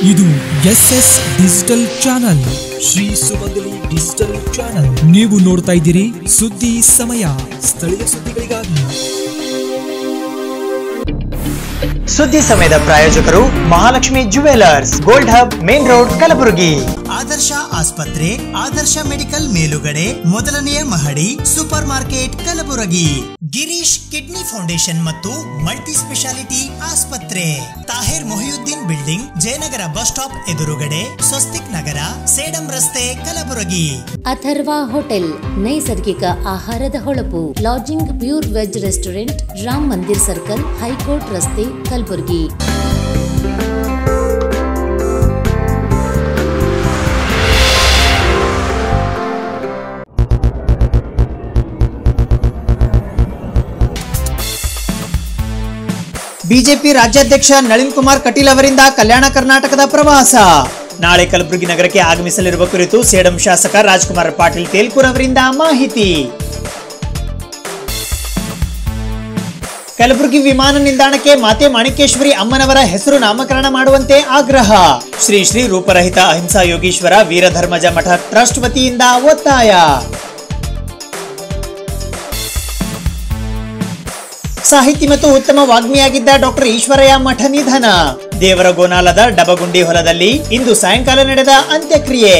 ಇದು S S digital channel Shri Sumangali digital channel ನೀವು ನೋಡ್ತಾ ಇದ್ದೀರಿ ಸುದ್ದಿ ಸಮಯ ಸ್ಥಳೀಯ ಸುದ್ದಿಗಳಿಗಾಗಿ ಸುದ್ದಿ ಸಮಯದ ಪ್ರಾಯೋಜಕರು Mahalakshmi jewellers gold hub main road Kalaburagi Adarsha ಆಸ್ಪತ್ರೆ ಆದರ್ಶ ಮೆಡಿಕಲ್ ಮೇಲುಗಡೆ ಮೊದಲನೆಯ ಮಹಡಿ super market Kalaburagi Girish kidney foundation ಮತ್ತು ಮಲ್ಟಿ ಸ್ಪೆಷಾಲಿಟಿ ಆಸ್ಪತ್ರೆ Tahir Mohiuddin building Jayanagar bus stop ಎದುರುಗಡೆ ಸ್ವಸ್ತಿಕ್ ನಗರ ಸೇಡಂ ರಸ್ತೆ ಕಲಬುರಗಿ ಅಥರ್ವ ಹೋಟೆಲ್ ನೈಸರ್ಗಿಕ ಆಹಾರದ ಹೊಳಪು lodging pure veg restaurant Ram Mandir circle high court ರಸ್ತೆ ಕಲಬುರಗಿ ಬಿಜೆಪಿ ರಾಜ್ಯಾಧ್ಯಕ್ಷ ನಳಿನ್ ಕುಮಾರ್ ಕಟೀಲ್ ಅವರಿಂದ ಕಲ್ಯಾಣ ಕರ್ನಾಟಕದ ಪ್ರವಾಸ ನಾಳೆ ಕಲಬುರಗಿ ನಗರಕ್ಕೆ ಆಗಮಿಸಲಿರುವ ಕುರಿತು ಸೇಡಂ ಶಾಸಕ ರಾಜ್ಕುಮಾರ್ ಪಾಟೀಲ್ ತೇಲ್ಕೂರ್ ಅವರಿಂದ ಮಾಹಿತಿ ಕಲಬುರಗಿ ವಿಮಾನ ನಿಲ್ದಾಣಕ್ಕೆ ಮಾತೆ ಮಾಣಿಕೇಶ್ವರಿ ಅಮ್ಮನವರ ಹೆಸರು ನಾಮಕರಣ ಮಾಡುವಂತೆ ಆಗ್ರಹ ಶ್ರೀ ಶ್ರೀ ರೂಪರಹಿತ ಅಹಿಂಸಾ ಯೋಗೀಶ್ವರ ವೀರಧರ್ಮಜ ಮಠ ಟ್ರಸ್ಟ್ ವತಿಯಿಂದ ಒತ್ತಾಯ ಸಾಹಿತಿ ಮತ್ತು ಉತ್ತಮ ವಾಗ್ಮಿಯಾಗಿದ್ದ ಡಾಕ್ಟರ್ ಈಶ್ವರಯ್ಯ ಮಠ ನಿಧನ ದೇವರ ಗೋನಾಲದ ಡಬಗುಂಡಿ ಹೊಲದಲ್ಲಿ ಇಂದು ಸಾಯಂಕಾಲ ನಡೆದ ಅಂತ್ಯಕ್ರಿಯೆ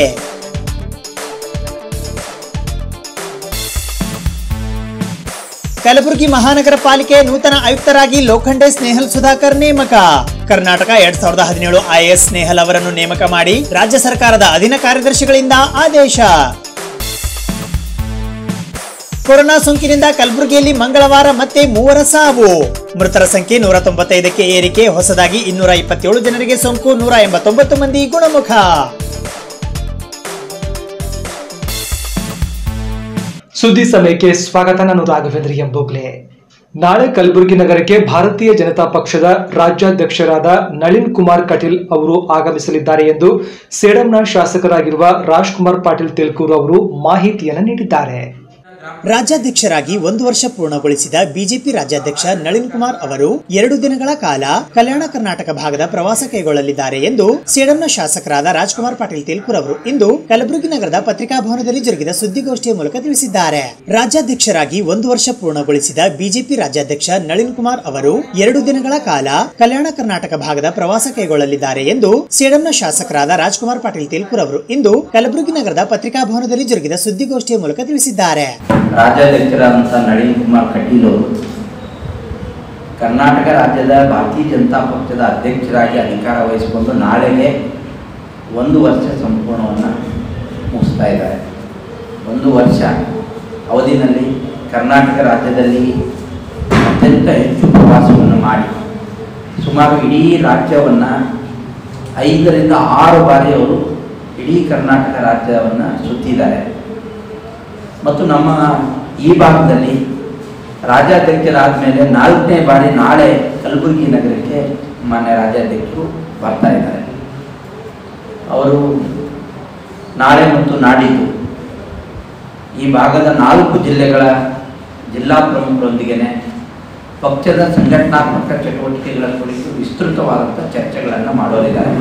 ಕಲಬುರಗಿ ಮಹಾನಗರ ಪಾಲಿಕೆ ನೂತನ ಆಯುಕ್ತರಾಗಿ ಲೋಖಂಡೆ ಸ್ನೇಹಲ್ ಸುಧಾಕರ್ ನೇಮಕ ಕರ್ನಾಟಕ ಎರಡ್ ಸಾವಿರದ ಹದಿನೇಳು ಐಎಎಸ್ ಸ್ನೇಹಲ್ ಅವರನ್ನು ನೇಮಕ ಮಾಡಿ ರಾಜ್ಯ ಸರ್ಕಾರದ ಅಧೀನ ಕಾರ್ಯದರ್ಶಿಗಳಿಂದ ಆದೇಶ ಕೊರೋನಾ ಸೋಂಕಿನಿಂದ ಕಲಬುರಗಿಯಲ್ಲಿ ಮಂಗಳವಾರ ಮತ್ತೆ ಮೂವರ ಸಾವು ಮೃತರ ಸಂಖ್ಯೆ ನೂರ ತೊಂಬತ್ತೈದಕ್ಕೆ ಏರಿಕೆ ಹೊಸದಾಗಿ ಇನ್ನೂರ ಇಪ್ಪತ್ತೇಳು ಜನರಿಗೆ ಸೋಂಕು ನೂರ ಎಂಬತ್ತೊಂಬತ್ತು ಮಂದಿ ಗುಣಮುಖ ಸುದ್ದಿ ಸಮಯಕ್ಕೆ ಸ್ವಾಗತ ನಾನು ರಾಘವೇಂದ್ರ ಎಂಬೋಗ್ಲೆ ನಾಳೆ ಕಲಬುರಗಿ ನಗರಕ್ಕೆ ಭಾರತೀಯ ಜನತಾ ಪಕ್ಷದ ರಾಜ್ಯಾಧ್ಯಕ್ಷರಾದ ನಳಿನ್ ಕುಮಾರ್ ಕಟೀಲ್ ಅವರು ಆಗಮಿಸಲಿದ್ದಾರೆ ಎಂದು ಸೇಡಂನ ಶಾಸಕರಾಗಿರುವ ರಾಜ್ಕುಮಾರ್ ಪಾಟೀಲ್ ತೆಲ್ಕೂರು ಅವರು ಮಾಹಿತಿಯನ್ನು ನೀಡಿದ್ದಾರೆ ರಾಜ್ಯಾಧ್ಯಕ್ಷರಾಗಿ ಒಂದು ವರ್ಷ ಪೂರ್ಣಗೊಳಿಸಿದ ಬಿಜೆಪಿ ರಾಜ್ಯಾಧ್ಯಕ್ಷ ನಳಿನ್ ಕುಮಾರ್ ಅವರು ಎರಡು ದಿನಗಳ ಕಾಲ ಕಲ್ಯಾಣ ಕರ್ನಾಟಕ ಭಾಗದ ಪ್ರವಾಸ ಕೈಗೊಳ್ಳಲಿದ್ದಾರೆ ಎಂದು ಸೇಡಂನ ಶಾಸಕರಾದ ರಾಜ್ಕುಮಾರ್ ಪಾಟೀಲ್ ತೇಲ್ಕೂರ್ ಅವರು ಇಂದು ಕಲಬುರಗಿ ನಗರದ ಪತ್ರಿಕಾ ಭವನದಲ್ಲಿ ಜರುಗಿದ ಸುದ್ದಿಗೋಷ್ಠಿಯ ಮೂಲಕ ತಿಳಿಸಿದ್ದಾರೆ ರಾಜ್ಯಾಧ್ಯಕ್ಷರಾಗಿ ಒಂದು ವರ್ಷ ಪೂರ್ಣಗೊಳಿಸಿದ ಬಿಜೆಪಿ ರಾಜ್ಯಾಧ್ಯಕ್ಷ ನಳಿನ್ ಕುಮಾರ್ ಅವರು ಎರಡು ದಿನಗಳ ಕಾಲ ಕಲ್ಯಾಣ ಕರ್ನಾಟಕ ಭಾಗದ ಪ್ರವಾಸ ಕೈಗೊಳ್ಳಲಿದ್ದಾರೆ ಎಂದು ಸೇಡಂನ ಶಾಸಕರಾದ ರಾಜ್ಕುಮಾರ್ ಪಾಟೀಲ್ ತೇಲ್ಕೂರ್ ಅವರು ಇಂದು ಕಲಬುರಗಿ ನಗರದ ಪತ್ರಿಕಾ ಭವನದಲ್ಲಿ ಜರುಗಿದ ಸುದ್ದಿಗೋಷ್ಠಿಯ ಮೂಲಕ ತಿಳಿಸಿದ್ದಾರೆ ರಾಜ್ಯಾಧ್ಯಕ್ಷರಾದಂಥ ನಳಿನ್ ಕುಮಾರ್ ಕಟೀಲ್ ಅವರು ಕರ್ನಾಟಕ ರಾಜ್ಯದ ಭಾರತೀಯ ಜನತಾ ಪಕ್ಷದ ಅಧ್ಯಕ್ಷರಾಗಿ ಅಧಿಕಾರ ವಹಿಸಿಕೊಂಡು ನಾಳೆಗೆ ಒಂದು ವರ್ಷ ಸಂಪೂರ್ಣವನ್ನು ಮುಗಿಸ್ತಾ ಇದ್ದಾರೆ ಒಂದು ವರ್ಷ ಅವಧಿನಲ್ಲಿ ಕರ್ನಾಟಕ ರಾಜ್ಯದಲ್ಲಿ ಅತ್ಯಂತ ಹೆಚ್ಚು ಪ್ರವಾಸವನ್ನು ಮಾಡಿ ಸುಮಾರು ಇಡೀ ರಾಜ್ಯವನ್ನು ಐದರಿಂದ ಆರು ಬಾರಿ ಅವರು ಇಡೀ ಕರ್ನಾಟಕ ರಾಜ್ಯವನ್ನು ಸುತ್ತಿದ್ದಾರೆ ಮತ್ತು ನಮ್ಮ ಈ ಭಾಗದಲ್ಲಿ ರಾಜ್ಯಾಧ್ಯಕ್ಷರಾದ ಮೇಲೆ ನಾಲ್ಕನೇ ಬಾರಿ ನಾಳೆ ಕಲಬುರಗಿ ನಗರಕ್ಕೆ ಮಾನ್ಯ ರಾಜ್ಯಾಧ್ಯಕ್ಷರು ಬರ್ತಾ ಇದ್ದಾರೆ ಅವರು ನಾಳೆ ಮತ್ತು ನಾಡಿದ್ದು ಈ ಭಾಗದ ನಾಲ್ಕು ಜಿಲ್ಲೆಗಳ ಜಿಲ್ಲಾ ಪ್ರಮುಖರೊಂದಿಗೆ ಪಕ್ಷದ ಸಂಘಟನಾತ್ಮಕ ಚಟುವಟಿಕೆಗಳ ಕುರಿತು ವಿಸ್ತೃತವಾದಂಥ ಚರ್ಚೆಗಳನ್ನು ಮಾಡೋರಿದ್ದಾರೆ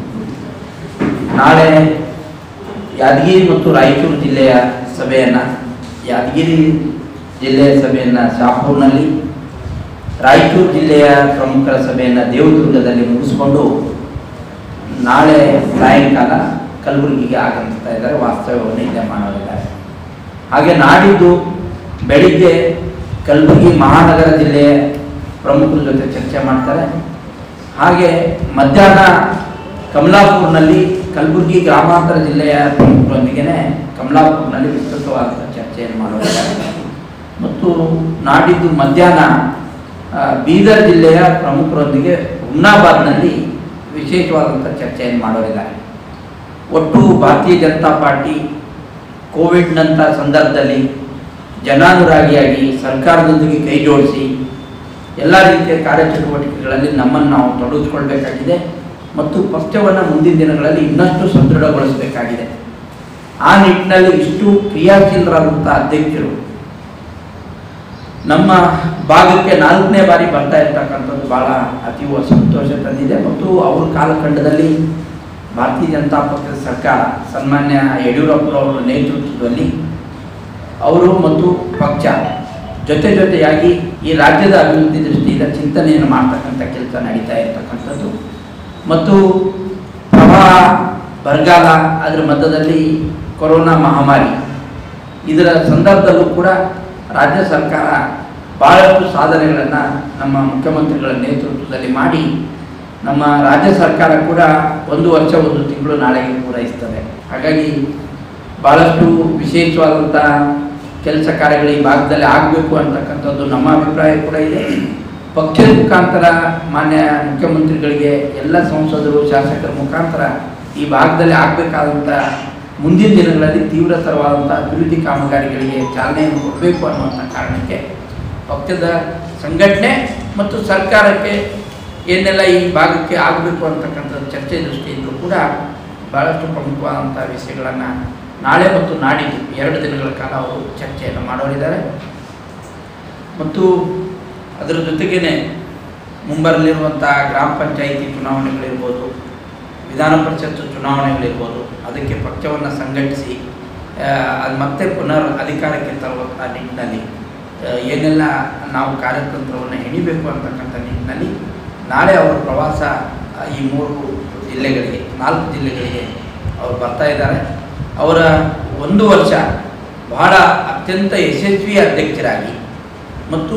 ನಾಳೆ ಯಾದಗಿರಿ ಮತ್ತು ರಾಯಚೂರು ಜಿಲ್ಲೆಯ ಸಭೆಯನ್ನು ಯಾದಗಿರಿ ಜಿಲ್ಲೆಯ ಸಭೆಯನ್ನು ಶಾಪೂರ್ನಲ್ಲಿ ರಾಯಚೂರು ಜಿಲ್ಲೆಯ ಪ್ರಮುಖರ ಸಭೆಯನ್ನು ದೇವದುರ್ಗದಲ್ಲಿ ಮುಗಿಸ್ಕೊಂಡು ನಾಳೆ ಸಾಯಂಕಾಲ ಕಲಬುರಗಿಗೆ ಆಗಮಿಸ್ತಾ ಇದ್ದಾರೆ ವಾಸ್ತವ್ಯವನ್ನು ಇಲ್ಲೇ ಮಾಡೋರಿದ್ದಾರೆ ಹಾಗೆ ನಾಡಿದ್ದು ಬೆಳಿಗ್ಗೆ ಕಲಬುರಗಿ ಮಹಾನಗರ ಜಿಲ್ಲೆಯ ಪ್ರಮುಖರ ಜೊತೆ ಚರ್ಚೆ ಮಾಡ್ತಾರೆ ಹಾಗೆ ಮಧ್ಯಾಹ್ನ ಕಮಲಾಪುರ್ನಲ್ಲಿ ಕಲಬುರಗಿ ಗ್ರಾಮಾಂತರ ಜಿಲ್ಲೆಯ ಪ್ರಮುಖರೊಂದಿಗೆ ಕಮಲಾಪುರ್ನಲ್ಲಿ ವಿಸ್ತೃತವಾದ ಚರ್ಚೆಯನ್ನು ಮಾಡಿದ್ದಾರೆ ಮತ್ತು ನಾಡಿದ್ದು ಮಧ್ಯಾಹ್ನ ಆ, ಬೀದರ್ ಜಿಲ್ಲೆಯ ಪ್ರಮುಖರೊಂದಿಗೆ ಹುಮ್ನಾಬಾದ್ನಲ್ಲಿ ವಿಶೇಷವಾದಂಥ ಚರ್ಚೆಯನ್ನು ಮಾಡೋರಿದ್ದಾರೆ ಒಟ್ಟು ಭಾರತೀಯ ಜನತಾ ಪಾರ್ಟಿ ಕೋವಿಡ್ನಂಥ ಸಂದರ್ಭದಲ್ಲಿ ಜನಾನುರಾಗಿಯಾಗಿ ಸರ್ಕಾರದೊಂದಿಗೆ ಕೈ ಜೋಡಿಸಿ ಎಲ್ಲ ರೀತಿಯ ಕಾರ್ಯಚಟುವಟಿಕೆಗಳಲ್ಲಿ ನಮ್ಮನ್ನು ನಾವು ತೊಡಗಿಸ್ಕೊಳ್ಬೇಕಾಗಿದೆ ಮತ್ತು ಪಕ್ಷವನ್ನು ಮುಂದಿನ ದಿನಗಳಲ್ಲಿ ಇನ್ನಷ್ಟು ಸದೃಢಗೊಳಿಸಬೇಕಾಗಿದೆ ಆ ನಿಟ್ಟಿನಲ್ಲಿ ಇಷ್ಟು ಕ್ರಿಯಾಶೀಲರಾದಂಥ ಅಧ್ಯಕ್ಷರು ನಮ್ಮ ಭಾಗಕ್ಕೆ ನಾಲ್ಕನೇ ಬಾರಿ ಬರ್ತಾ ಇರ್ತಕ್ಕಂಥದ್ದು ಭಾಳ ಅತೀವ ಸಂತೋಷ ತಂದಿದೆ ಮತ್ತು ಅವ್ರ ಕಾಲಖಂಡದಲ್ಲಿ ಭಾರತೀಯ ಜನತಾ ಪಕ್ಷದ ಸರ್ಕಾರ ಸನ್ಮಾನ್ಯ ಯಡಿಯೂರಪ್ಪರವರ ನೇತೃತ್ವದಲ್ಲಿ ಅವರು ಮತ್ತು ಪಕ್ಷ ಜೊತೆ ಜೊತೆಯಾಗಿ ಈ ರಾಜ್ಯದ ಅಭಿವೃದ್ಧಿ ದೃಷ್ಟಿಯಿಂದ ಚಿಂತನೆಯನ್ನು ಮಾಡ್ತಕ್ಕಂಥ ಕೆಲಸ ನಡೀತಾ ಇರ್ತಕ್ಕಂಥದ್ದು ಮತ್ತು ಪ್ರವಾಹ ಬರಗಾಲ ಅದರ ಮಧ್ಯದಲ್ಲಿ ಕೊರೋನಾ ಮಹಾಮಾರಿ ಇದರ ಸಂದರ್ಭದಲ್ಲೂ ಕೂಡ ರಾಜ್ಯ ಸರ್ಕಾರ ಭಾಳಷ್ಟು ಸಾಧನೆಗಳನ್ನು ನಮ್ಮ ಮುಖ್ಯಮಂತ್ರಿಗಳ ನೇತೃತ್ವದಲ್ಲಿ ಮಾಡಿ ನಮ್ಮ ರಾಜ್ಯ ಸರ್ಕಾರ ಕೂಡ ಒಂದು ವರ್ಷ ಒಂದು ತಿಂಗಳು ನಾಳೆಗೆ ಪೂರೈಸ್ತದೆ ಹಾಗಾಗಿ ಭಾಳಷ್ಟು ವಿಶೇಷವಾದಂಥ ಕೆಲಸ ಕಾರ್ಯಗಳು ಈ ಭಾಗದಲ್ಲಿ ಆಗಬೇಕು ಅಂತಕ್ಕಂಥದ್ದು ನಮ್ಮ ಅಭಿಪ್ರಾಯ ಕೂಡ ಇದೆ ಪಕ್ಷದ ಮುಖಾಂತರ ಮಾನ್ಯ ಮುಖ್ಯಮಂತ್ರಿಗಳಿಗೆ ಎಲ್ಲ ಸಂಸದರು ಶಾಸಕರ ಮುಖಾಂತರ ಈ ಭಾಗದಲ್ಲಿ ಆಗಬೇಕಾದಂಥ ಮುಂದಿನ ದಿನಗಳಲ್ಲಿ ತೀವ್ರತರವಾದಂಥ ಅಭಿವೃದ್ಧಿ ಕಾಮಗಾರಿಗಳಿಗೆ ಚಾಲನೆಯನ್ನು ಕೊಡಬೇಕು ಅನ್ನುವಂಥ ಕಾರಣಕ್ಕೆ ಪಕ್ಷದ ಸಂಘಟನೆ ಮತ್ತು ಸರ್ಕಾರಕ್ಕೆ ಏನೆಲ್ಲ ಈ ಭಾಗಕ್ಕೆ ಆಗಬೇಕು ಅಂತಕ್ಕಂಥ ಚರ್ಚೆ ದೃಷ್ಟಿಯಿಂದಲೂ ಕೂಡ ಭಾಳಷ್ಟು ಪ್ರಮುಖವಾದಂಥ ವಿಷಯಗಳನ್ನು ನಾಳೆ ಮತ್ತು ನಾಡಿದ್ದು ಎರಡು ದಿನಗಳ ಕಾಲ ಅವರು ಚರ್ಚೆಯನ್ನು ಮಾಡೋರಿದ್ದಾರೆ ಮತ್ತು ಅದರ ಜೊತೆಗೇ ಮುಂಬರಲಿರುವಂಥ ಗ್ರಾಮ ಪಂಚಾಯಿತಿ ಚುನಾವಣೆಗಳಿರ್ಬೋದು ವಿಧಾನ ಪರಿಷತ್ ಚುನಾವಣೆಗಳಿರ್ಬೋದು ಅದಕ್ಕೆ ಪಕ್ಷವನ್ನು ಸಂಘಟಿಸಿ ಅದು ಮತ್ತೆ ಪುನರ್ ಅಧಿಕಾರಕ್ಕೆ ತರುವಂಥ ನಿಟ್ಟಿನಲ್ಲಿ ಆ, ಏನೆಲ್ಲ ನಾವು ಕಾರ್ಯತಂತ್ರವನ್ನು ಹೆಣಿಬೇಕು ಅಂತಕ್ಕಂಥ ನಿಟ್ಟಿನಲ್ಲಿ ನಾಳೆ ಅವರ ಪ್ರವಾಸ ಆ, ಈ ಮೂರು ಜಿಲ್ಲೆಗಳಿಗೆ ನಾಲ್ಕು ಜಿಲ್ಲೆಗಳಿಗೆ ಅವರು ಬರ್ತಾ ಇದ್ದಾರೆ ಅವರ ಒಂದು ವರ್ಷ ಬಹಳ ಅತ್ಯಂತ ಯಶಸ್ವಿ ಅಧ್ಯಕ್ಷರಾಗಿ ಮತ್ತು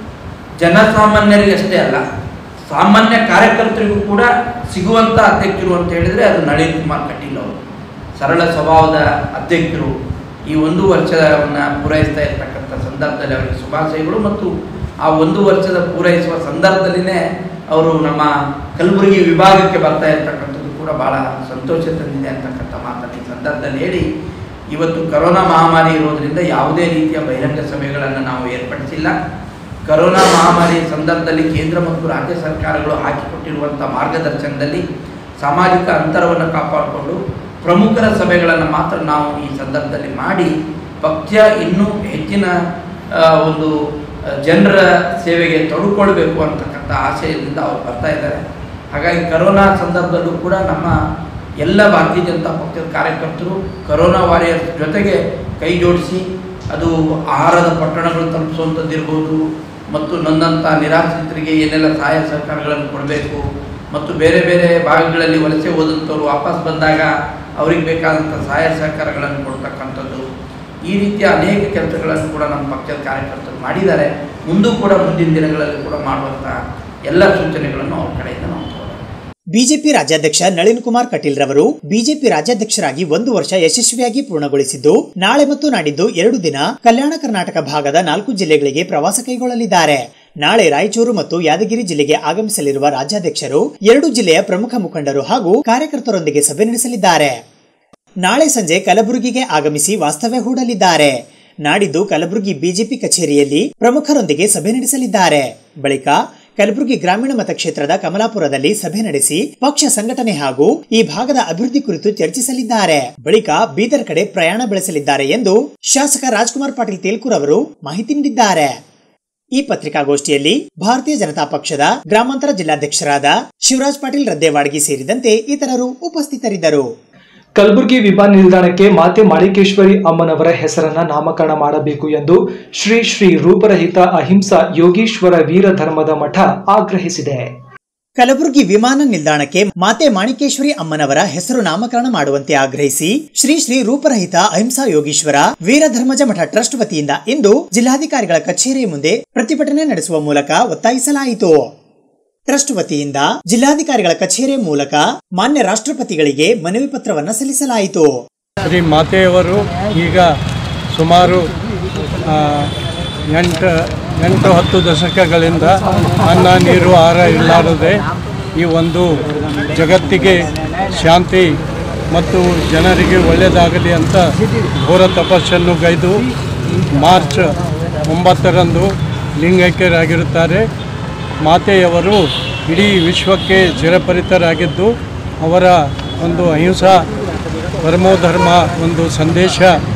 ಜನಸಾಮಾನ್ಯರಿಗೆ ಅಷ್ಟೇ ಅಲ್ಲ ಸಾಮಾನ್ಯ ಕಾರ್ಯಕರ್ತರಿಗೂ ಕೂಡ ಸಿಗುವಂಥ ಅಧ್ಯಕ್ಷರು ಅಂತ ಹೇಳಿದರೆ ಅದು ನಳಿನ್ ಕುಮಾರ್ ಕಟೀಲ್ ಅವರು ಸರಳ ಸ್ವಭಾವದ ಅಧ್ಯಕ್ಷರು ಈ ಒಂದು ವರ್ಷವನ್ನು ಪೂರೈಸ್ತಾ ಇರ್ತಕ್ಕಂಥ ಸಂದರ್ಭದಲ್ಲಿ ಅವರಿಗೆ ಶುಭಾಶಯಗಳು ಮತ್ತು ಆ ಒಂದು ವರ್ಷದ ಪೂರೈಸುವ ಸಂದರ್ಭದಲ್ಲಿನೇ ಅವರು ನಮ್ಮ ಕಲಬುರಗಿ ವಿಭಾಗಕ್ಕೆ ಬರ್ತಾ ಇರ್ತಕ್ಕಂಥದ್ದು ಕೂಡ ಭಾಳ ಸಂತೋಷ ತಂದಿದೆ ಅಂತಕ್ಕಂಥ ಮಾತನ್ನು ಈ ಸಂದರ್ಭದಲ್ಲಿ ಹೇಳಿ ಇವತ್ತು ಕರೋನಾ ಮಹಾಮಾರಿ ಇರೋದ್ರಿಂದ ಯಾವುದೇ ರೀತಿಯ ಬಹಿರಂಗ ಸಭೆಗಳನ್ನು ನಾವು ಏರ್ಪಡಿಸಿಲ್ಲ ಕರೋನಾ ಮಹಾಮಾರಿ ಸಂದರ್ಭದಲ್ಲಿ ಕೇಂದ್ರ ಮತ್ತು ರಾಜ್ಯ ಸರ್ಕಾರಗಳು ಹಾಕಿಕೊಟ್ಟಿರುವಂಥ ಮಾರ್ಗದರ್ಶನದಲ್ಲಿ ಸಾಮಾಜಿಕ ಅಂತರವನ್ನು ಕಾಪಾಡಿಕೊಂಡು ಪ್ರಮುಖರ ಸಭೆಗಳನ್ನು ಮಾತ್ರ ನಾವು ಈ ಸಂದರ್ಭದಲ್ಲಿ ಮಾಡಿ ಪಕ್ಷ ಇನ್ನೂ ಹೆಚ್ಚಿನ ಆ, ಒಂದು ಆ, ಜನರ ಸೇವೆಗೆ ತೊಡಕೊಳ್ಬೇಕು ಅಂತಕ್ಕಂಥ ಆಶಯದಿಂದ ಅವ್ರು ಬರ್ತಾ ಇದ್ದಾರೆ ಹಾಗಾಗಿ ಕರೋನಾ ಸಂದರ್ಭದಲ್ಲೂ ಕೂಡ ನಮ್ಮ ಎಲ್ಲ ಭಾರತೀಯ ಜನತಾ ಪಕ್ಷದ ಕಾರ್ಯಕರ್ತರು ಕರೋನಾ ವಾರಿಯರ್ಸ್ ಜೊತೆಗೆ ಕೈ ಜೋಡಿಸಿ ಅದು ಆಹಾರದ ಪಟ್ಟಣಗಳು ತಲುಪಿಸುವಂಥದ್ದಿರ್ಬೋದು ಮತ್ತು ನೊಂದಂಥ ನಿರಾಶ್ರಿತರಿಗೆ ಏನೆಲ್ಲ ಸಹಾಯ ಸಹಕಾರಗಳನ್ನು ಕೊಡಬೇಕು ಮತ್ತು ಬೇರೆ ಬೇರೆ ಭಾಗಗಳಲ್ಲಿ ವಲಸೆ ಹೋದಂಥವ್ರು ವಾಪಸ್ ಬಂದಾಗ ಅವ್ರಿಗೆ ಬೇಕಾದಂಥ ಸಹಾಯ ಸಹಕಾರಗಳನ್ನು ಕೊಡ್ತಕ್ಕಂಥದ್ದು ಈ ರೀತಿಯ ಅನೇಕ ಕೆಲಸಗಳನ್ನು ಕೂಡ ನಮ್ಮ ಪಕ್ಷದ ಕಾರ್ಯಕರ್ತರು ಮಾಡಿದ್ದಾರೆ ಮುಂದೂ ಕೂಡ ಮುಂದಿನ ದಿನಗಳಲ್ಲಿ ಕೂಡ ಮಾಡುವಂಥ ಎಲ್ಲ ಸೂಚನೆಗಳನ್ನು ಅವ್ರ ಕಡೆಯಿಂದ ನಾವು ತಗೊಳ್ಳೋಣ ಬಿಜೆಪಿ ರಾಜ್ಯಾಧ್ಯಕ್ಷ ನಳಿನ್ ಕುಮಾರ್ ಕಟೀಲ್ ರವರು ಬಿಜೆಪಿ ರಾಜ್ಯಾಧ್ಯಕ್ಷರಾಗಿ ಒಂದು ವರ್ಷ ಯಶಸ್ವಿಯಾಗಿ ಪೂರ್ಣಗೊಳಿಸಿದ್ದು ನಾಳೆ ಮತ್ತು ನಾಡಿದ್ದು ಎರಡು ದಿನ ಕಲ್ಯಾಣ ಕರ್ನಾಟಕ ಭಾಗದ ನಾಲ್ಕು ಜಿಲ್ಲೆಗಳಿಗೆ ಪ್ರವಾಸ ಕೈಗೊಳ್ಳಲಿದ್ದಾರೆ ನಾಳೆ ರಾಯಚೂರು ಮತ್ತು ಯಾದಗಿರಿ ಜಿಲ್ಲೆಗೆ ಆಗಮಿಸಲಿರುವ ರಾಜ್ಯಾಧ್ಯಕ್ಷರು ಎರಡು ಜಿಲ್ಲೆಯ ಪ್ರಮುಖ ಮುಖಂಡರು ಹಾಗೂ ಕಾರ್ಯಕರ್ತರೊಂದಿಗೆ ಸಭೆ ನಡೆಸಲಿದ್ದಾರೆ ನಾಳೆ ಸಂಜೆ ಕಲಬುರಗಿಗೆ ಆಗಮಿಸಿ ವಾಸ್ತವ್ಯ ಹೂಡಲಿದ್ದಾರೆ ನಾಡಿದ್ದು ಕಲಬುರಗಿ ಬಿಜೆಪಿ ಕಚೇರಿಯಲ್ಲಿ ಪ್ರಮುಖರೊಂದಿಗೆ ಸಭೆ ನಡೆಸಲಿದ್ದಾರೆ ಬಳಿಕ ಕಲಬುರಗಿ ಗ್ರಾಮೀಣ ಮತಕ್ಷೇತ್ರದ ಕಮಲಾಪುರದಲ್ಲಿ ಸಭೆ ನಡೆಸಿ ಪಕ್ಷ ಸಂಘಟನೆ ಹಾಗೂ ಈ ಭಾಗದ ಅಭಿವೃದ್ಧಿ ಕುರಿತು ಚರ್ಚಿಸಲಿದ್ದಾರೆ ಬಳಿಕ ಬೀದರ್ ಕಡೆ ಪ್ರಯಾಣ ಬೆಳೆಸಲಿದ್ದಾರೆ ಎಂದು ಶಾಸಕ ರಾಜ್ಕುಮಾರ್ ಪಾಟೀಲ್ ತೇಲ್ಕೂರ್ ಅವರು ಮಾಹಿತಿ ನೀಡಿದ್ದಾರೆ ಈ ಪತ್ರಿಕಾಗೋಷ್ಠಿಯಲ್ಲಿ ಭಾರತೀಯ ಜನತಾ ಪಕ್ಷದ ಗ್ರಾಮಾಂತರ ಜಿಲ್ಲಾಧ್ಯಕ್ಷರಾದ ಶಿವರಾಜ್ ಪಾಟೀಲ್ ರದ್ದೇವಾಡ್ಗಿ ಸೇರಿದಂತೆ ಇತರರು ಉಪಸ್ಥಿತರಿದ್ದರು ಕಲಬುರಗಿ ವಿಮಾನ ನಿಲ್ದಾಣಕ್ಕೆ ಮಾತೆ ಮಾಣಿಕೇಶ್ವರಿ ಅಮ್ಮನವರ ಹೆಸರನ್ನ ನಾಮಕರಣ ಮಾಡಬೇಕು ಎಂದು ಶ್ರೀ ಶ್ರೀ ರೂಪರಹಿತ ಅಹಿಂಸಾ ಯೋಗೀಶ್ವರ ವೀರ ಧರ್ಮದ ಮಠ ಆಗ್ರಹಿಸಿದೆ ಕಲಬುರಗಿ ವಿಮಾನ ನಿಲ್ದಾಣಕ್ಕೆ ಮಾತೆ ಮಾಣಿಕೇಶ್ವರಿ ಅಮ್ಮನವರ ಹೆಸರು ನಾಮಕರಣ ಮಾಡುವಂತೆ ಆಗ್ರಹಿಸಿ ಶ್ರೀ ಶ್ರೀ ರೂಪರಹಿತ ಅಹಿಂಸಾ ಯೋಗೀಶ್ವರ ವೀರಧರ್ಮಜ ಮಠ ಟ್ರಸ್ಟ್ ವತಿಯಿಂದ ಇಂದು ಜಿಲ್ಲಾಧಿಕಾರಿಗಳ ಕಚೇರಿ ಮುಂದೆ ಪ್ರತಿಭಟನೆ ನಡೆಸುವ ಮೂಲಕ ಒತ್ತಾಯಿಸಲಾಯಿತು ಟ್ರಸ್ಟ್ ವತಿಯಿಂದ ಜಿಲ್ಲಾಧಿಕಾರಿಗಳ ಕಚೇರಿ ಮೂಲಕ ಮಾನ್ಯ ರಾಷ್ಟ್ರಪತಿಗಳಿಗೆ ಮನವಿ ಪತ್ರವನ್ನ ಸಲ್ಲಿಸಲಾಯಿತು ಶ್ರೀ ಮಾತೆಯವರು ಈಗ ಸುಮಾರು ಆ, ಎಂಟು ಎಂಟು ಹತ್ತು ದಶಕಗಳಿಂದ ಅನ್ನ ನೀರು ಆಹಾರ ಇಲ್ಲಾರದೆ ಈ ಒಂದು ಜಗತ್ತಿಗೆ ಶಾಂತಿ ಮತ್ತು ಜನರಿಗೆ ಒಳ್ಳೆಯದಾಗಲಿ ಅಂತ ಘೋರ ತಪಸ್ಸನ್ನು ಗೈದು ಮಾರ್ಚ್ ಒಂಬತ್ತರಂದು ಲಿಂಗೈಕ್ಯರಾಗಿರುತ್ತಾರೆ ಮಾತೆಯವರು ಇಡೀ ವಿಶ್ವಕ್ಕೆ ಚಿರಪರಿತರಾಗಿದ್ದು ಅವರ ಒಂದು ಅಹಿಂಸಾ ಪರಮೋಧರ್ಮ ಒಂದು ಸಂದೇಶ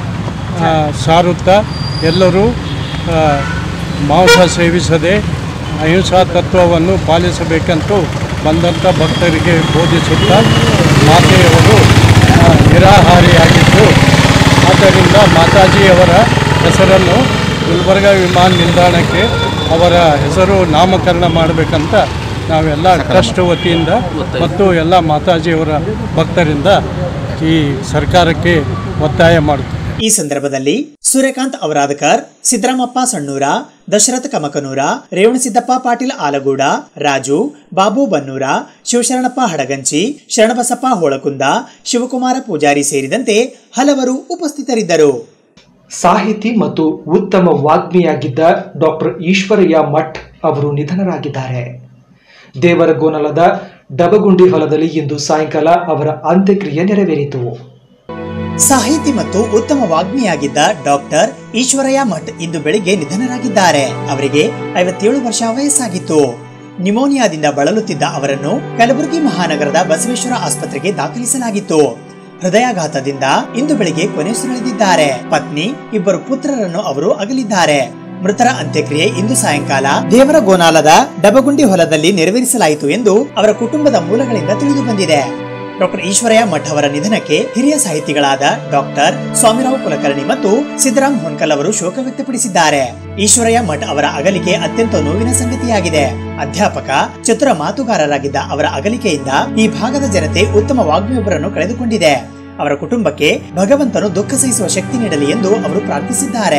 ಆ, ಸಾರುತ್ತಾ ಎಲ್ಲರೂ ಆ, ಮಾಂಸ ಸೇವಿಸದೆ ಅಹಿಂಸಾ ತತ್ವವನ್ನು ಪಾಲಿಸಬೇಕಂತೂ ಬಂದಂಥ ಭಕ್ತರಿಗೆ ಬೋಧಿಸುತ್ತಾ ಮಾತೆಯವರು ಆ, ನಿರಾಹಾರಿಯಾಗಿದ್ದು ಆದ್ದರಿಂದ ಮಾತಾಜಿಯವರ ಹೆಸರನ್ನು ಗುಲ್ಬರ್ಗ ವಿಮಾನ ನಿಲ್ದಾಣಕ್ಕೆ ಅವರ ಹೆಸರು ನಾಮಕರಣ ಮಾಡಬೇಕಂತ ನಾವೆಲ್ಲ ಟ್ರಸ್ಟ್ ವತಿಯಿಂದ ಮತ್ತು ಎಲ್ಲ ಮಾತಾಜಿಯವರ ಭಕ್ತರಿಂದ ಈ ಸರ್ಕಾರಕ್ಕೆ ಒತ್ತಾಯ ಮಾಡುತ್ತೇವೆ ಈ ಸಂದರ್ಭದಲ್ಲಿ ಸೂರ್ಯಕಾಂತ್ ಅವರಾದಕರ್ ಸಿದ್ದರಾಮಪ್ಪ ಸಣ್ಣೂರ ದಶರಥ ಕಮಕನೂರ ರೇವಣಸಿದ್ದಪ್ಪ ಪಾಟೀಲ್ ಆಲಗೂಡ ರಾಜು ಬಾಬು ಬನ್ನೂರ ಶಿವಶರಣಪ್ಪ ಹಡಗಂಚಿ ಶರಣಬಸಪ್ಪ ಹೋಳಕುಂದ ಶಿವಕುಮಾರ ಪೂಜಾರಿ ಸೇರಿದಂತೆ ಹಲವರು ಉಪಸ್ಥಿತರಿದ್ದರು ಸಾಹಿತಿ ಮತ್ತು ಉತ್ತಮ ವಾಗ್ಮಿಯಾಗಿದ್ದ ಡಾಕ್ಟರ್ ಈಶ್ವರಯ್ಯ ಮಠ್ ಅವರು ನಿಧನರಾಗಿದ್ದಾರೆ ದೇವರಗೋನಲದ ಡಬಗುಂಡಿ ಹೊಲದಲ್ಲಿ ಇಂದು ಸಾಯಂಕಾಲ ಅವರ ಅಂತ್ಯಕ್ರಿಯೆ ನೆರವೇರಿತು ಸಾಹಿತಿ ಮತ್ತು ಉತ್ತಮ ವಾಗ್ಮಿಯಾಗಿದ್ದ ಡಾಕ್ಟರ್ ಈಶ್ವರಯ್ಯ ಮಠ್ ಇಂದು ಬೆಳಿಗ್ಗೆ ನಿಧನರಾಗಿದ್ದಾರೆ ಅವರಿಗೆ ಐವತ್ತೇಳು ವರ್ಷ ವಯಸ್ಸಾಗಿತ್ತು ನಿಮೋನಿಯಾದಿಂದ ಬಳಲುತ್ತಿದ್ದ ಅವರನ್ನು ಕಲಬುರಗಿ ಮಹಾನಗರದ ಬಸವೇಶ್ವರ ಆಸ್ಪತ್ರೆಗೆ ದಾಖಲಿಸಲಾಗಿತ್ತು ಹೃದಯಾಘಾತದಿಂದ ಇಂದು ಬೆಳಿಗ್ಗೆ ಕೊನೆಯುಸಿರೆಳೆದಿದ್ದಾರೆ ಪತ್ನಿ ಇಬ್ಬರು ಪುತ್ರರನ್ನು ಅವರು ಅಗಲಿದ್ದಾರೆ ಮೃತರ ಅಂತ್ಯಕ್ರಿಯೆ ಇಂದು ಸಾಯಂಕಾಲ ದೇವರ ಗೋನಾಲದ ಡಬಗುಂಡಿ ಹೊಲದಲ್ಲಿ ನೆರವೇರಿಸಲಾಯಿತು ಎಂದು ಅವರ ಕುಟುಂಬದ ಮೂಲಗಳಿಂದ ತಿಳಿದು ಬಂದಿದೆ ಡಾಕ್ಟರ್ ಈಶ್ವರಯ್ಯ ಮಠ್ ಅವರ ನಿಧನಕ್ಕೆ ಹಿರಿಯ ಸಾಹಿತಿಗಳಾದ ಡಾಕ್ಟರ್ ಸ್ವಾಮಿರಾವ್ ಕುಲಕರ್ಣಿ ಮತ್ತು ಸಿದ್ದರಾಮ್ ಹೊನ್ಕಲ್ ಅವರು ಶೋಕ ವ್ಯಕ್ತಪಡಿಸಿದ್ದಾರೆ ಈಶ್ವರಯ್ಯ ಮಠ್ ಅವರ ಅಗಲಿಕೆ ಅತ್ಯಂತ ನೋವಿನ ಸಂಗತಿಯಾಗಿದೆ ಅಧ್ಯಾಪಕ ಚತುರ ಮಾತುಗಾರರಾಗಿದ್ದ ಅವರ ಅಗಲಿಕೆಯಿಂದ ಈ ಭಾಗದ ಜನತೆ ಉತ್ತಮ ವಾಗ್ಮಿಯೊಬ್ಬರನ್ನು ಕಳೆದುಕೊಂಡಿದೆ ಅವರ ಕುಟುಂಬಕ್ಕೆ ಭಗವಂತನು ದುಃಖ ಸಹಿಸುವ ಶಕ್ತಿ ನೀಡಲಿ ಎಂದು ಅವರು ಪ್ರಾರ್ಥಿಸಿದ್ದಾರೆ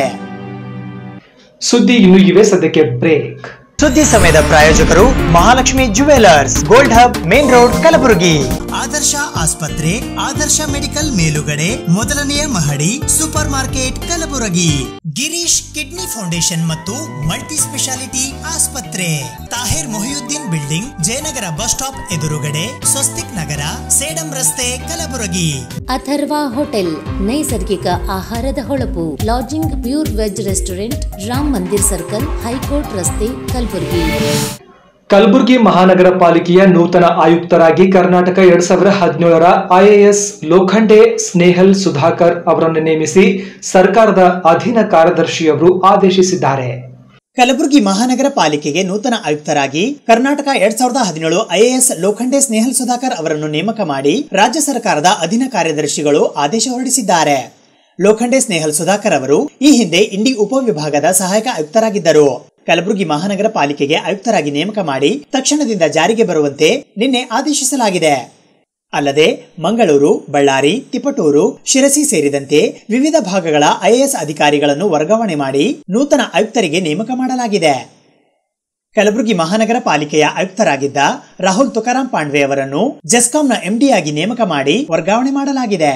ಸುದ್ದಿ ಇನ್ನು ಇವೆ ಸದ್ಯಕ್ಕೆ ಬ್ರೇಕ್ ಸುದ್ದಿ ಸಮಯದ ಪ್ರಾಯೋಜಕರು Mahalakshmi jewellers gold hub main road Kalaburagi Adarsha ಆಸ್ಪತ್ರೆ ಆದರ್ಶ ಮೆಡಿಕಲ್ ಮೇಲುಗಡೆ ಮೊದಲನೆಯ ಮಹಡಿ super market Kalaburagi Girish kidney foundation ಮತ್ತು ಮಲ್ಟಿ ಸ್ಪೆಷಾಲಿಟಿ ಆಸ್ಪತ್ರೆ Tahir Mohiuddin building Jayanagar bus stop ಎದುರುಗಡೆ ಸ್ವಸ್ತಿಕ್ ನಗರ ಸೇಡಂ ರಸ್ತೆ ಕಲಬುರಗಿ ಅಥರ್ವ ಹೋಟೆಲ್ ನೈಸರ್ಗಿಕ ಆಹಾರದ ಹೊಳಪು lodging pure veg restaurant Ram Mandir circle high court ರಸ್ತೆ ಕಲಬುರಗಿ ಕಲಬುರಗಿ ಮಹಾನಗರ ಪಾಲಿಕೆಯ ನೂತನ ಆಯುಕ್ತರಾಗಿ ಕರ್ನಾಟಕ ಎರಡ್ ಸಾವಿರದ ಹದಿನೇಳರ ಐಎಎಸ್ ಲೋಖಂಡೆ ಸ್ನೇಹಲ್ ಸುಧಾಕರ್ ಅವರನ್ನು ನೇಮಿಸಿ ಸರ್ಕಾರದ ಅಧೀನ ಕಾರ್ಯದರ್ಶಿಯವರು ಆದೇಶಿಸಿದ್ದಾರೆ ಕಲಬುರಗಿ ಮಹಾನಗರ ಪಾಲಿಕೆಗೆ ನೂತನ ಆಯುಕ್ತರಾಗಿ ಕರ್ನಾಟಕ ಎರಡ್ ಸಾವಿರದ ಹದಿನೇಳು ಐಎಎಸ್ ಲೋಖಂಡೆ ಸ್ನೇಹಲ್ ಸುಧಾಕರ್ ಅವರನ್ನು ನೇಮಕ ಮಾಡಿ ರಾಜ್ಯ ಸರ್ಕಾರದ ಅಧೀನ ಕಾರ್ಯದರ್ಶಿಗಳು ಆದೇಶ ಹೊರಡಿಸಿದ್ದಾರೆ ಲೋಖಂಡೆ ಸ್ನೇಹಲ್ ಸುಧಾಕರ್ ಅವರು ಈ ಹಿಂದೆ ಇಂಡಿ ಉಪವಿಭಾಗದ ಸಹಾಯಕ ಆಯುಕ್ತರಾಗಿದ್ದರು ಕಲಬುರಗಿ ಮಹಾನಗರ ಪಾಲಿಕೆಗೆ ಆಯುಕ್ತರಾಗಿ ನೇಮಕ ಮಾಡಿ ತಕ್ಷಣದಿಂದ ಜಾರಿಗೆ ಬರುವಂತೆ ನಿನ್ನೆ ಆದೇಶಿಸಲಾಗಿದೆ ಅಲ್ಲದೆ ಮಂಗಳೂರು ಬಳ್ಳಾರಿ ತಿಪಟೂರು ಶಿರಸಿ ಸೇರಿದಂತೆ ವಿವಿಧ ಭಾಗಗಳ ಐಎಎಸ್ ಅಧಿಕಾರಿಗಳನ್ನು ವರ್ಗಾವಣೆ ಮಾಡಿ ನೂತನ ಆಯುಕ್ತರಿಗೆ ನೇಮಕ ಮಾಡಲಾಗಿದೆ ಕಲಬುರಗಿ ಮಹಾನಗರ ಪಾಲಿಕೆಯ ಆಯುಕ್ತರಾಗಿದ್ದ ರಾಹುಲ್ ತುಕಾರಾಂ ಪಾಂಡ್ವೆ ಅವರನ್ನು ಜೆಸ್ಕಾಂನ ಎಂಡಿಯಾಗಿ ನೇಮಕ ಮಾಡಿ ವರ್ಗಾವಣೆ ಮಾಡಲಾಗಿದೆ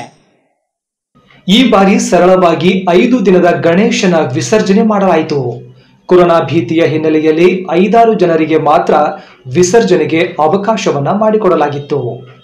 ಈ ಬಾರಿ ಸರಳವಾಗಿ ಐದು ದಿನದ ಗಣೇಶನ ವಿಸರ್ಜನೆ ಮಾಡಲಾಯಿತು ಕೊರೋನಾ ಭೀತಿಯ ಹಿನ್ನೆಲೆಯಲ್ಲಿ ಐದಾರು ಜನರಿಗೆ ಮಾತ್ರ ವಿಸರ್ಜನೆಗೆ ಅವಕಾಶವನ್ನ ಮಾಡಿಕೊಡಲಾಗಿತ್ತು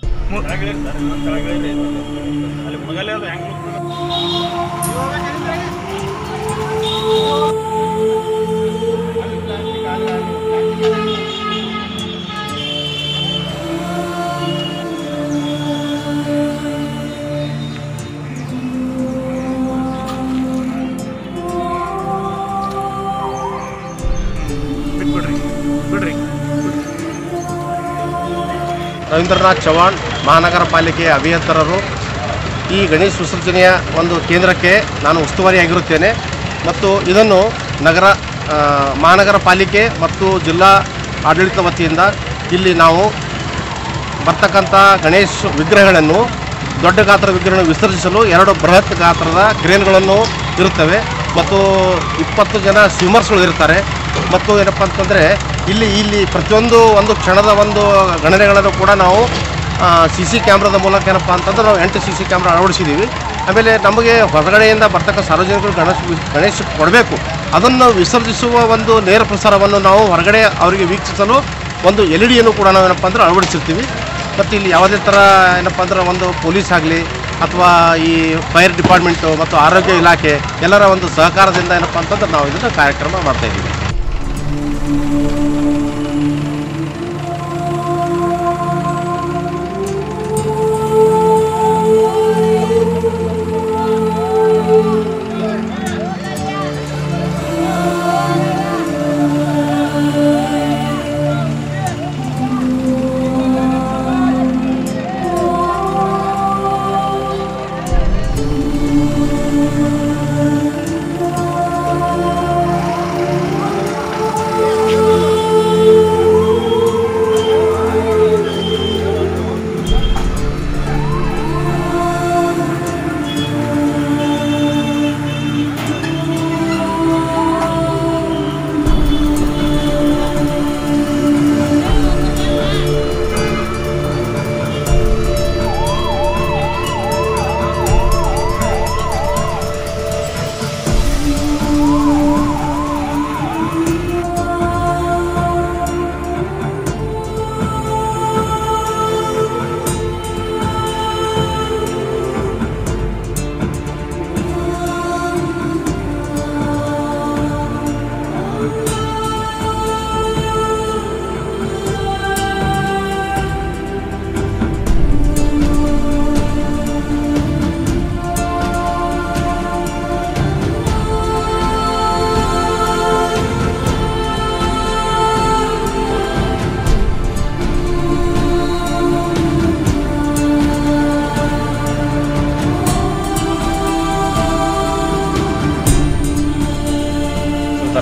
ರವೀಂದ್ರನಾಥ್ ಚವ್ಹಾಣ್ ಮಹಾನಗರ ಪಾಲಿಕೆಯ ಅಭಿಯಂತರರು ಈ ಗಣೇಶ್ ವಿಸರ್ಜನೆಯ ಒಂದು ಕೇಂದ್ರಕ್ಕೆ ನಾನು ಉಸ್ತುವಾರಿಯಾಗಿರುತ್ತೇನೆ ಮತ್ತು ಇದನ್ನು ನಗರ ಆ, ಮಹಾನಗರ ಪಾಲಿಕೆ ಮತ್ತು ಜಿಲ್ಲಾ ಆಡಳಿತ ವತಿಯಿಂದ ಇಲ್ಲಿ ನಾವು ಬರ್ತಕ್ಕಂಥ ಗಣೇಶ್ ವಿಗ್ರಹಗಳನ್ನು ದೊಡ್ಡ ಗಾತ್ರದ ವಿಗ್ರಹಗಳನ್ನು ವಿಸರ್ಜಿಸಲು ಎರಡು ಬೃಹತ್ ಗಾತ್ರದ ಕ್ರೇನ್ಗಳನ್ನು ಇರುತ್ತವೆ ಮತ್ತು ಇಪ್ಪತ್ತು ಜನ ಸ್ವಿಮ್ಮರ್ಸ್ಗಳು ಇರ್ತಾರೆ ಮತ್ತು ಏನಪ್ಪ ಅಂತಂದರೆ ಇಲ್ಲಿ ಇಲ್ಲಿ ಪ್ರತಿಯೊಂದು ಒಂದು ಕ್ಷಣದ ಒಂದು ಗಣನೆಗಳನ್ನು ಕೂಡ ನಾವು ಸಿ ಸಿ ಕ್ಯಾಮ್ರಾದ ಮೂಲಕ ಏನಪ್ಪ ಅಂತಂದ್ರೆ ನಾವು ಎಂಟು ಸಿ ಸಿ ಕ್ಯಾಮ್ರಾ ಅಳವಡಿಸಿದ್ದೀವಿ ಆಮೇಲೆ ನಮಗೆ ಹೊರಗಡೆಯಿಂದ ಬರ್ತಕ್ಕ ಸಾರ್ವಜನಿಕರು ಗಣೇಶ ಗಣೇಶ ಕೊಡಬೇಕು ಅದನ್ನು ವಿಸರ್ಜಿಸುವ ಒಂದು ನೇರ ಪ್ರಸಾರವನ್ನು ನಾವು ಹೊರಗಡೆ ಅವರಿಗೆ ವೀಕ್ಷಿಸಲು ಒಂದು ಎಲ್ ಇ ಡಿಯನ್ನು ಕೂಡ ನಾವು ಏನಪ್ಪ ಅಂದ್ರೆ ಅಳವಡಿಸಿರ್ತೀವಿ ಮತ್ತು ಇಲ್ಲಿ ಯಾವುದೇ ಥರ ಏನಪ್ಪ ಅಂದ್ರೆ ಒಂದು ಪೊಲೀಸ್ ಆಗಲಿ ಅಥವಾ ಈ ಫೈರ್ ಡಿಪಾರ್ಟ್ಮೆಂಟು ಮತ್ತು ಆರೋಗ್ಯ ಇಲಾಖೆ ಎಲ್ಲರ ಒಂದು ಸಹಕಾರದಿಂದ ಏನಪ್ಪ ಅಂತಂದ್ರೆ ನಾವು ಇದನ್ನು ಕಾರ್ಯಕ್ರಮ ಮಾಡ್ತಾಯಿದ್ದೀವಿ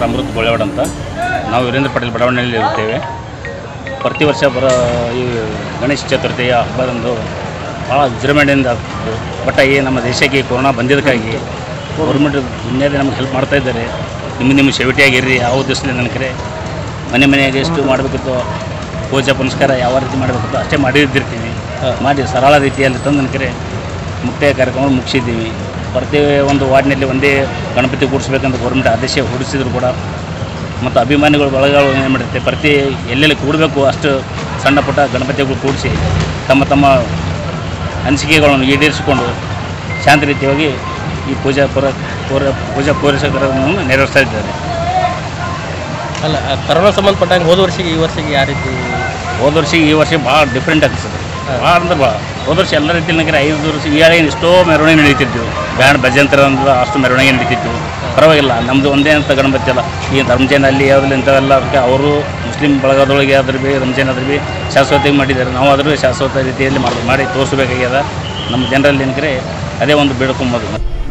ಅಮೃತ್ ಗೋಳೆವಾಡ ಅಂತ ನಾವು ವೀರೇಂದ್ರ ಪಟೇಲ್ ಬಡಾವಣೆಯಲ್ಲಿ ಇರುತ್ತೇವೆ ಪ್ರತಿ ವರ್ಷ ಬರೋ ಈ ಗಣೇಶ ಚತುರ್ಥಿಯ ಹಬ್ಬದಂದು ಭಾಳ ವಿಜೃಂಭಣೆಯಿಂದ ಆಗ್ತದೆ ಬಟ್ ಈ ನಮ್ಮ ದೇಶಕ್ಕೆ ಕೊರೋನಾ ಬಂದಿದ್ದಕ್ಕಾಗಿ ಗೌರ್ಮೆಂಟ್ ದುನಿಯಾದ ನಮ್ಗೆ ಹೆಲ್ಪ್ ಮಾಡ್ತಾ ಇದ್ದಾರೆ ನಿಮ್ಮ ನಿಮ್ಮ ಸೆವಿಟಿಯಾಗಿರ್ರಿ ಯಾವ ದಿವಸದಿಂದ ನನಗೆ ಮನೆ ಮನೆಯಾಗೆ ಎಷ್ಟು ಮಾಡಬೇಕಿತ್ತು ಪೂಜಾ ಪುನಸ್ಕಾರ ಯಾವ ರೀತಿ ಮಾಡಬೇಕಿತ್ತು ಅಷ್ಟೇ ಮಾಡಿದ್ದಿರ್ತೀವಿ ಮಾಡಿ ಸರಳ ರೀತಿಯಲ್ಲಿ ತಂದು ನನಗೆ ಮುಕ್ತಾಯ ಕಾರ್ಯಕ್ರಮ ಮುಗಿಸಿದ್ದೀವಿ ಪ್ರತಿ ಒಂದು ವಾರ್ಡ್ನಲ್ಲಿ ಒಂದೇ ಗಣಪತಿ ಕೂಡಿಸ್ಬೇಕಂತ ಗೌರ್ಮೆಂಟ್ ಆದೇಶ ಹೊರಡಿಸಿದ್ರು ಕೂಡ ಮತ್ತು ಅಭಿಮಾನಿಗಳು ಬಳಗಗಳು ಏನು ಮಾಡಿರುತ್ತೆ ಪ್ರತಿ ಎಲ್ಲೆಲ್ಲಿ ಕೂಡಬೇಕು ಅಷ್ಟು ಸಣ್ಣ ಪುಟ್ಟ ಗಣಪತಿಗಳು ಕೂಡಿಸಿ ತಮ್ಮ ತಮ್ಮ ಅನಿಸಿಕೆಗಳನ್ನು ಈಡೇರಿಸಿಕೊಂಡು ಶಾಂತ ರೀತಿಯಾಗಿ ಈ ಪೂಜಾ ಪುರ ಪೂರ ಪೂಜಾ ಪೂರೈಸಕರನ್ನು ನೆರವೇರಿಸ್ತಾ ಇದ್ದಾರೆ ಅಲ್ಲ ಆ ಕರೋನಾ ಸಂಬಂಧಪಟ್ಟಂಗೆ ಹೋದ ವರ್ಷಕ್ಕೆ ಈ ವರ್ಷಕ್ಕೆ ಯಾವ ರೀತಿ ಹೋದ ವರ್ಷ ಈ ವರ್ಷ ಭಾಳ ಡಿಫ್ರೆಂಟ್ ಆಗ್ತದೆ ಭಾಳ ಅಂದ್ರೆ ಭಾಳ ಹೋದ ವರ್ಷ ಎಲ್ಲ ರೀತಿಯಲ್ಲಿ ನನಗೆ ಐದು ವರ್ಷ ಈ ಏನು ಎಷ್ಟೋ ಮೆರವಣಿಗೆ ನಡೀತಿದ್ವು ಬ್ಯಾಂಡ್ ಭಜಂತರ ಅಂದ್ರೆ ಅಷ್ಟು ಮೆರವಣಿಗೆ ನಡೀತಿತ್ತು ಪರವಾಗಿಲ್ಲ ನಮ್ಮದು ಒಂದೇ ಅಂತ ಗಣಪತಿ ಅಲ್ಲ ಈ ರಂಜಾನಲ್ಲಿ ಯಾವುದಿಲ್ಲ ಇಂಥವೆಲ್ಲ ಅದಕ್ಕೆ ಅವರು ಮುಸ್ಲಿಂ ಬಳಗದೊಳಗೆ ಆದ್ರೂ ಭೀ ರಂಜಾನ್ ಆದ್ರೂ ಭೀ ಶಾಶ್ವತವಾಗಿ ಮಾಡಿದ್ದಾರೆ ನಾವು ಆದರೂ ಶಾಶ್ವತ ರೀತಿಯಲ್ಲಿ ಮಾಡಿ ಮಾಡಿ ತೋರಿಸ್ಬೇಕಾಗ್ಯದ ನಮ್ಮ ಜನರಲ್ಲಿ ಏನಂದ್ರೆ ಅದೇ ಒಂದು ಬೇಡ್ಕೊಂಬೋದು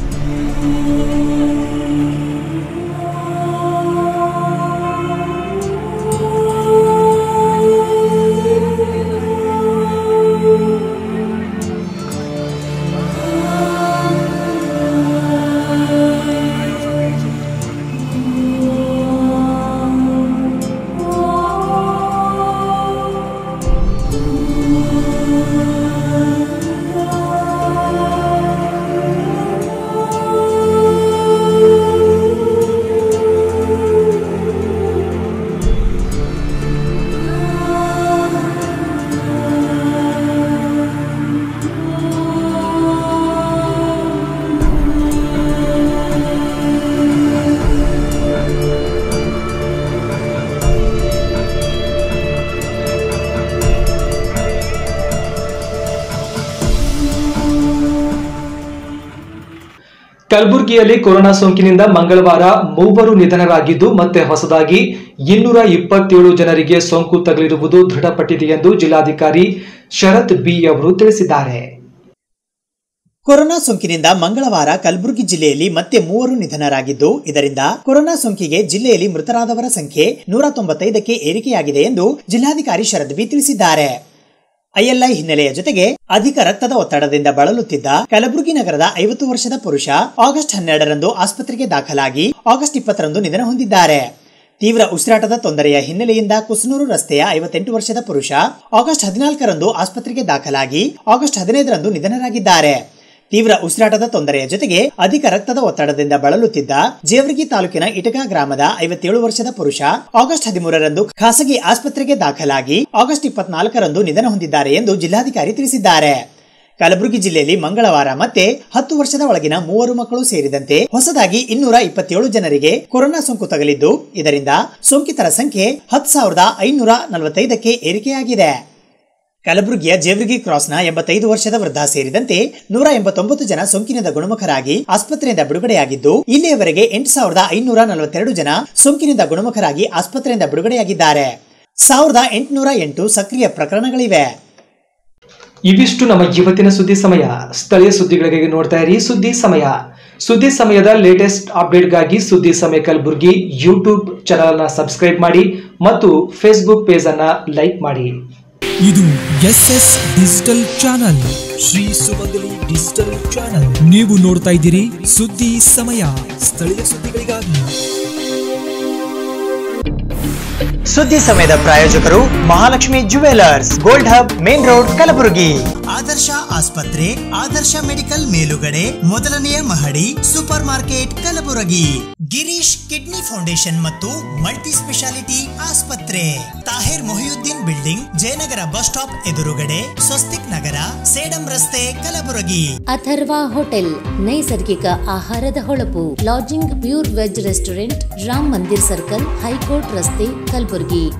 ಕಲಬುರಗಿಯಲ್ಲಿ ಕೊರೋನಾ ಸೋಂಕಿನಿಂದ ಮಂಗಳವಾರ ಮೂವರು ನಿಧನರಾಗಿದ್ದು ಮತ್ತೆ ಹೊಸದಾಗಿ ಇನ್ನೂರ ಇಪ್ಪತ್ತೇಳು ಜನರಿಗೆ ಸೋಂಕು ತಗುಲಿರುವುದು ದೃಢಪಟ್ಟಿದೆ ಎಂದು ಜಿಲ್ಲಾಧಿಕಾರಿ ಶರತ್ ಬಿ ಅವರು ತಿಳಿಸಿದ್ದಾರೆ ಕೊರೋನಾ ಸೋಂಕಿನಿಂದ ಮಂಗಳವಾರ ಕಲಬುರಗಿ ಜಿಲ್ಲೆಯಲ್ಲಿ ಮತ್ತೆ ಮೂವರು ನಿಧನರಾಗಿದ್ದು ಇದರಿಂದ ಕೊರೋನಾ ಸೋಂಕಿಗೆ ಜಿಲ್ಲೆಯಲ್ಲಿ ಮೃತರಾದವರ ಸಂಖ್ಯೆ ನೂರ ತೊಂಬತ್ತೈದಕ್ಕೆ ಏರಿಕೆಯಾಗಿದೆ ಎಂದು ಜಿಲ್ಲಾಧಿಕಾರಿ ಶರದ್ ಬಿ ತಿಳಿಸಿದ್ದಾರೆ ಐಎಲ್ಐ ಹಿನ್ನೆಲೆಯ ಜೊತೆಗೆ ಅಧಿಕ ರಕ್ತದ ಒತ್ತಡದಿಂದ ಬಳಲುತ್ತಿದ್ದ ಕಲಬುರಗಿ ನಗರದ ಐವತ್ತು ವರ್ಷದ ಪುರುಷ ಆಗಸ್ಟ್ ಹನ್ನೆರಡರಂದು ಆಸ್ಪತ್ರೆಗೆ ದಾಖಲಾಗಿ ಆಗಸ್ಟ್ ಇಪ್ಪತ್ತರಂದು ನಿಧನ ಹೊಂದಿದ್ದಾರೆ ತೀವ್ರ ಉಸಿರಾಟದ ತೊಂದರೆಯ ಹಿನ್ನೆಲೆಯಿಂದ ಕುಸನೂರು ರಸ್ತೆಯ ಐವತ್ತೆಂಟು ವರ್ಷದ ಪುರುಷ ಆಗಸ್ಟ್ ಹದಿನಾಲ್ಕರಂದು ಆಸ್ಪತ್ರೆಗೆ ದಾಖಲಾಗಿ ಆಗಸ್ಟ್ ಹದಿನೈದರಂದು ನಿಧನರಾಗಿದ್ದಾರೆ ತೀವ್ರ ಉಸಿರಾಟದ ತೊಂದರೆಯ ಜೊತೆಗೆ ಅಧಿಕ ರಕ್ತದ ಒತ್ತಡದಿಂದ ಬಳಲುತ್ತಿದ್ದ ಜೇವರ್ಗಿ ತಾಲೂಕಿನ ಇಟಗಾ ಗ್ರಾಮದ ಐವತ್ತೇಳು ವರ್ಷದ ಪುರುಷ ಆಗಸ್ಟ್ ಹದಿಮೂರರಂದು ಖಾಸಗಿ ಆಸ್ಪತ್ರೆಗೆ ದಾಖಲಾಗಿ ಆಗಸ್ಟ್ ಇಪ್ಪತ್ನಾಲ್ಕರಂದು ನಿಧನ ಹೊಂದಿದ್ದಾರೆ ಎಂದು ಜಿಲ್ಲಾಧಿಕಾರಿ ತಿಳಿಸಿದ್ದಾರೆ ಕಲಬುರಗಿ ಜಿಲ್ಲೆಯಲ್ಲಿ ಮಂಗಳವಾರ ಮತ್ತೆ ಹತ್ತು ವರ್ಷದ ಒಳಗಿನ ಮೂವರು ಮಕ್ಕಳು ಸೇರಿದಂತೆ ಹೊಸದಾಗಿ ಇನ್ನೂರ ಇಪ್ಪತ್ತೇಳು ಜನರಿಗೆ ಕೊರೋನಾ ಸೋಂಕು ತಗಲಿದ್ದು ಇದರಿಂದ ಸೋಂಕಿತರ ಸಂಖ್ಯೆ ಹತ್ತು ಸಾವಿರದ ಐನೂರ ನಲವತ್ತೈದಕ್ಕೆ ಏರಿಕೆಯಾಗಿದೆ ಕಲಬುರಗಿಯ ಜೇವರ್ಗಿ ಕ್ರಾಸ್ನ ಎಂಬತ್ತೈದು ವರ್ಷದ ವೃದ್ಧ ಸೇರಿದಂತೆ ನೂರ ಎಂಬತ್ತೊಂಬತ್ತು ಜನ ಸೋಂಕಿನಿಂದ ಗುಣಮುಖರಾಗಿ ಆಸ್ಪತ್ರೆಯಿಂದ ಬಿಡುಗಡೆಯಾಗಿದ್ದು ಇಲ್ಲಿಯವರೆಗೆ ಎಂಟು ಸಾವಿರದ ಐನೂರ ನಲವತ್ತೆರಡು ಜನ ಸೋಂಕಿನಿಂದ ಗುಣಮುಖರಾಗಿ ಆಸ್ಪತ್ರೆಯಿಂದ ಬಿಡುಗಡೆಯಾಗಿದ್ದಾರೆ ಸಾವಿರದ ಎಂಟುನೂರ ಎಂಟು ಸಕ್ರಿಯ ಪ್ರಕರಣಗಳಿವೆ ಇವಿಷ್ಟು ನಮ್ಮ ಇವತ್ತಿನ ಸುದ್ದಿ ಸಮಯ ಸ್ಥಳೀಯ ಸುದ್ದಿಗಳಿಗಾಗಿ ನೋಡ್ತಾ ಇರಿ ಸುದ್ದಿ ಸಮಯ ಸುದ್ದಿ ಸಮಯದ ಲೇಟೆಸ್ಟ್ ಅಪ್ಡೇಟ್ಗಾಗಿ ಸುದ್ದಿ ಸಮಯ ಕಲಬುರ್ಗಿ ಯೂಟ್ಯೂಬ್ ಚಾನಲ್ನ ಸಬ್ಸ್ಕ್ರೈಬ್ ಮಾಡಿ ಮತ್ತು ಫೇಸ್ಬುಕ್ ಪೇಜ್ ಅನ್ನ ಲೈಕ್ ಮಾಡಿ ಇದು S S digital channel Shri Sumangali digital channel ನೀವು ನೋಡ್ತಾ ಇದ್ದೀರಿ ಸುದ್ದಿ ಸಮಯ ಸ್ಥಳೀಯ ಸುದ್ದಿಗಳಿಗಾಗಿ ಸುದ್ದಿ ಸಮಯದ ಪ್ರಾಯೋಜಕರು Mahalakshmi jewellers gold hub main road Kalaburagi Adarsha ಆಸ್ಪತ್ರೆ ಆದರ್ಶ ಮೆಡಿಕಲ್ ಮೇಲುಗಡೆ ಮೊದಲನೆಯ ಮಹಡಿ super market Kalaburagi Girish kidney foundation ಮತ್ತು ಮಲ್ಟಿ ಸ್ಪೆಷಾಲಿಟಿ ಆಸ್ಪತ್ರೆ Tahir Mohiuddin building Jayanagar bus stop ಎದುರುಗಡೆ ಸ್ವಸ್ತಿಕ್ ನಗರ ಸೇಡಂ ರಸ್ತೆ ಕಲಬುರಗಿ ಅಥರ್ವ ಹೋಟೆಲ್ ನೈಸರ್ಗಿಕ ಆಹಾರದ ಹೊಳಪು lodging pure veg restaurant Ram Mandir circle high court ರಸ್ತೆ ಕಲಬುರಗಿ